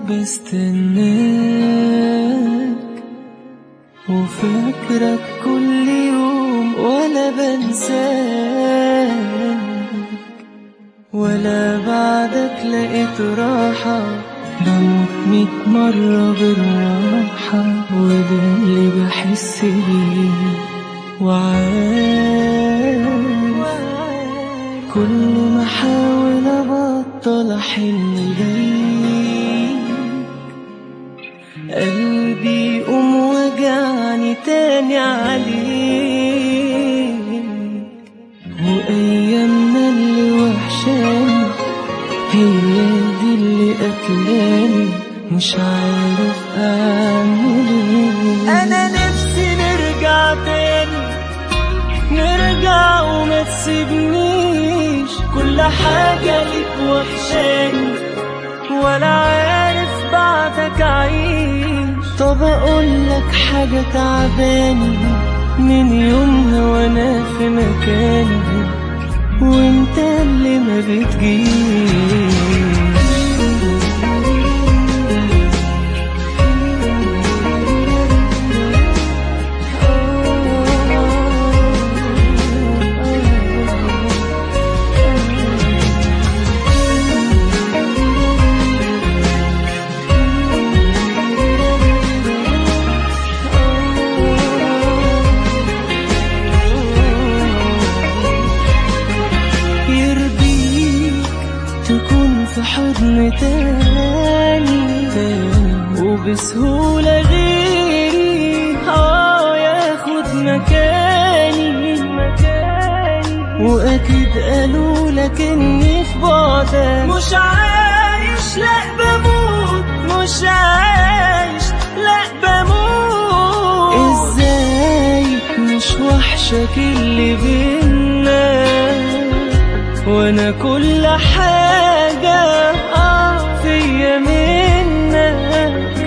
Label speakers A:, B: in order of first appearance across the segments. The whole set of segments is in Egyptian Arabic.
A: بستناك وفاكرك كل يوم ولا بنساك ولا بعدك لقيت راحة بموت ميت مرة بالراحة وده اللي بحس بيه وعارف كل ما احاول ابطل احن ليك قلبي يقوم وجعني تاني عليك وايامنا اللي وحشاني هي دي اللي قتلاني مش عارف اعمل ايه انا نفسي نرجع تاني نرجع وما تسيبنيش كل حاجة ليك وحشاني ولا عارف بعدك عيش طب اقول لك حاجة تعباني من يومها وانا في مكاني وانت اللي ما بتجيش يرضيك تكون في حضن تاني تاني وبسهولة غيري اه ياخد مكاني مكاني وأكيد قالوا لك إني في بعدك مش عايش لأ بموت مش عايش لأ بموت ازاي مش وحشك اللي بينا وانا كل حاجة اه فيا منك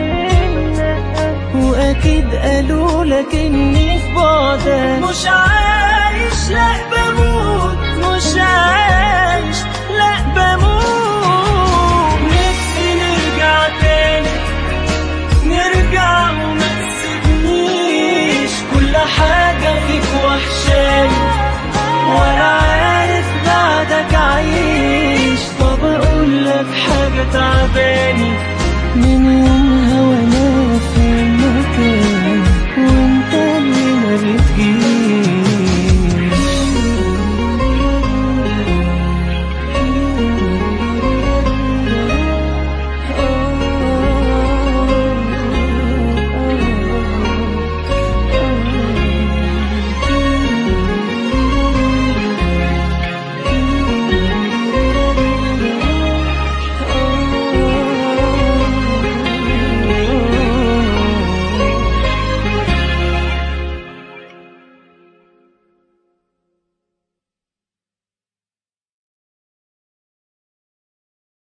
A: واكيد قالوا لك اني في بعدك مش عايش لا بموت مش عايش لا بموت نفسي نرجع تاني نرجع وما تسيبنيش كل حاجة فيك وحشاني ولا عارف بعدك عايش طب اقول لك حاجة تعباني من يوم